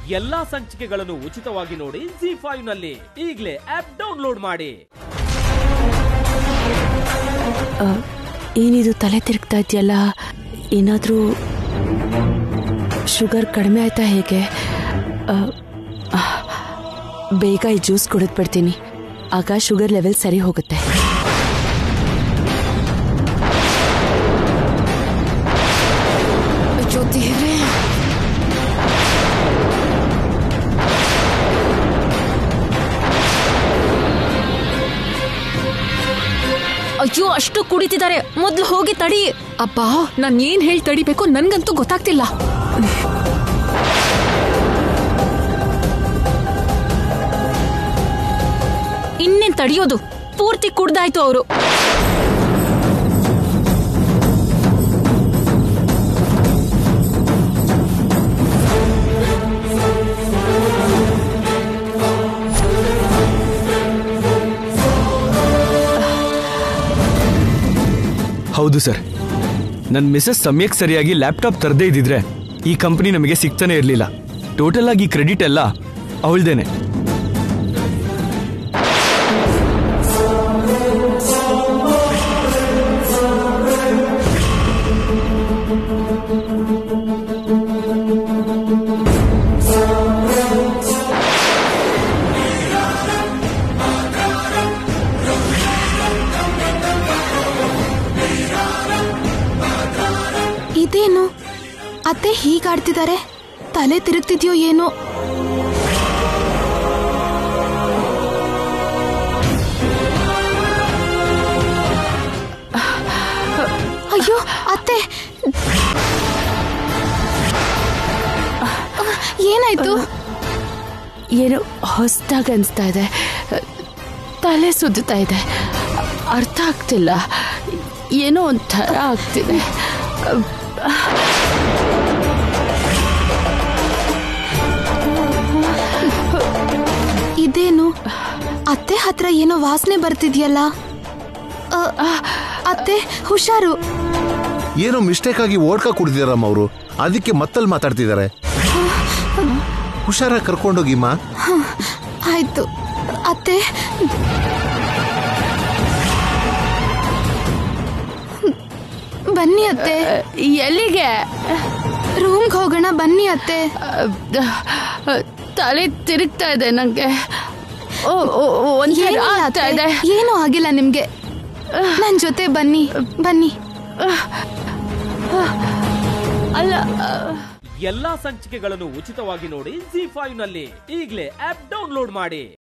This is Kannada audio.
ಎಲ್ಲಾ ಸಂಚಿಕೆಗಳನ್ನು ಉಚಿತವಾಗಿ ನೋಡಿ ಜಿ ಫೈವ್ ನಲ್ಲಿ ಈಗಲೇ ಆಪ್ ಡೌನ್ಲೋಡ್ ಮಾಡಿ ಆ, ಏನಿದು ತಲೆ ತಿರುಗ್ತಾ ಇದೆಯಲ್ಲ ಏನಾದರೂ ಶುಗರ್ ಕಡಿಮೆ ಆಯ್ತಾ ಹೇಗೆ ಆ, ಆ, ಬೇಗ ಈ ಜ್ಯೂಸ್ ಕುಡಿದ್ಬಿಡ್ತೀನಿ ಆಗ ಶುಗರ್ ಲೆವೆಲ್ ಸರಿ ಹೋಗುತ್ತೆ ಜ್ಯೋತಿ ಅಯ್ಯೋ ಅಷ್ಟು ಕುಡಿತಿದ್ದಾರೆ ಮೊದ್ಲು ಹೋಗಿ ತಡಿ ಅಬ್ಬಾ ನಾನ್ ಏನ್ ಹೇಳಿ ತಡಿಬೇಕು ನನ್ಗಂತೂ ಗೊತ್ತಾಗ್ತಿಲ್ಲ ಇನ್ನೇನ್ ತಡಿಯೋದು ಪೂರ್ತಿ ಕುಡ್ದಾಯ್ತು ಅವರು ಹೌದು ಸರ್ ನನ್ನ ಮಿಸಸ್ ಸಮಯಕ್ಕೆ ಸರಿಯಾಗಿ ಲ್ಯಾಪ್ಟಾಪ್ ತರದೇ ಇದ್ದಿದ್ರೆ ಈ ಕಂಪನಿ ನಮಗೆ ಸಿಗ್ತಾನೆ ಇರಲಿಲ್ಲ ಟೋಟಲ್ ಆಗಿ ಕ್ರೆಡಿಟ್ ಎಲ್ಲ ಅವಳ್ದೇನೆ ಇದೇನು ಅತ್ತೆ ಹೀಗಾಡ್ತಿದ್ದಾರೆ ತಲೆ ತಿರುಗ್ತಿದ್ಯೋ ಏನೋ ಅಯ್ಯೋ ಅತ್ತೆ ಏನಾಯ್ತು ಏನೋ ಹೊಸದಾಗಿ ಅನಿಸ್ತಾ ಇದೆ ತಲೆ ಸುದ್ದುತ್ತಾ ಇದೆ ಅರ್ಥ ಆಗ್ತಿಲ್ಲ ಏನೋ ಒಂಥರ ಆಗ್ತಿದೆ ಇದೇನು ಅತ್ತೆ ಹತ್ರ ಏನೋ ವಾಸನೆ ಬರ್ತಿದ್ಯಲ್ಲ ಅ, ಅತ್ತೆ ಹುಷಾರು ಏನೋ ಮಿಸ್ಟೇಕ್ ಆಗಿ ಓಡ್ಕ ಕುಡ್ದಿದಾರಮ್ಮ ಅವರು ಅದಕ್ಕೆ ಮತ್ತಲ್ಲಿ ಮಾತಾಡ್ತಿದ್ದಾರೆ ಹುಷಾರಾಗಿ ಕರ್ಕೊಂಡೋಗಿಮ್ಮ ಆಯ್ತು ಅತ್ತೆ ಬನ್ನಿ ಅತ್ತೆ ಎಲ್ಲಿಗೆ ರೂಮ್ಗೆ ಹೋಗೋಣ ಬನ್ನಿ ಅತ್ತೆ ತಲೆ ತಿರುಗ್ತಾ ಇದೆ ನಂಗೆ ಓ ಓ, ಓ, ಒಂಥರ ಏನಿಲ್ಲ ಆಗ್ತಾ ಅತ್ತೆ. ಇದೆ ಏನೂ ಆಗಿಲ್ಲ ನಿಮ್ಗೆ ನನ್ ಜೊತೆ ಬನ್ನಿ ಬನ್ನಿ ಅಲ್ಲ ಎಲ್ಲಾ ಸಂಚಿಕೆಗಳನ್ನು ಉಚಿತವಾಗಿ ನೋಡಿ ಜಿ ಫೈವ್ ನಲ್ಲಿ ಈಗಲೇ ಆಪ್ ಡೌನ್ಲೋಡ್ ಮಾಡಿ